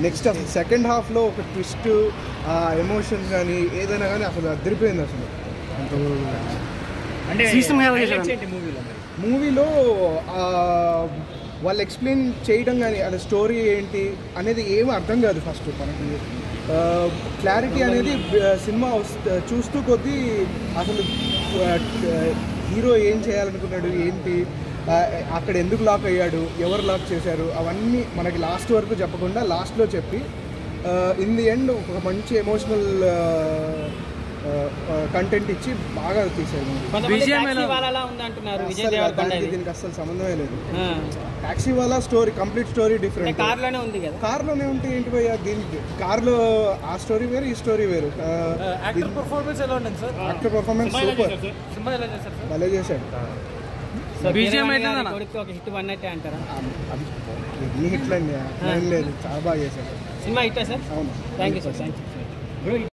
Next అసలు second హాఫ్లో ఒక ట్విస్ట్ ఎమోషన్స్ కానీ ఏదైనా కానీ అసలు అదిరిపోయింది అసలు అంత అంటే Season మీద highlights చేశారు. ఏంటి మూవీలో మరి మూవీలో వాళ్ళు ఎక్స్ప్లెయిన్ చేయడం కానీ అలా స్టోరీ ఏంటి అనేది ఏమీ అర్థం కాదు ఫస్ట్ మనకి క్లారిటీ అనేది బ- సినిమా వస్త- చూస్తూ కొద్దీ అసలు హీరో ఏం చేయాలనుకున్నాడు ఏంటి ఆ, అక్కడ ఎందుకు లాక్ అయ్యాడు ఎవరు లాక్ చేశారు అవన్నీ మనకి లాస్ట్ వరకు చెప్పకుండా లాస్ట్లో చెప్పి ఇన్ ది ఎండ్ ఒక మంచి ఎమోషనల్ కంటెంట్ ఇచ్చి బాగా తీశారు మూవీ కొంతమంది BGM taxi ఎలా- వాళ్ళలా ఉంది అంటున్నారు విజయ్ అస్సలు దేవరకొండ దానికి ఇది. దీనికి అసలు సంబంధమే లేదు ఆ. టాక్సీ వాళ్ళ స్టోరీ కంప్లీట్ స్టోరీ అంటే డిఫరెంట్ కార్ లోనే ఉంది కదా కార్లోనే ఉంటే ఏంటి భయ్యా దీనికి కార్లో ఆ స్టోరీ వేరు ఈ స్టోరీ వేరు యాక్టర్ పర్ఫార్మెన్స్ ఎలా ఉంటుంది sir actor performance super cinema ఎలా చేశారు సార్ భలే చేశాడు సో BGM కీరవాణి అయితే గారి నా- కొడుకు ఒక హిట్ పడినట్టే అంటారా ఆ, అది ఎన్ని హిట్లు అండి ఏం లేదు చాలా బాగా చేశాడు సినిమా హిట్టా సార్ అవును thank you sir thank you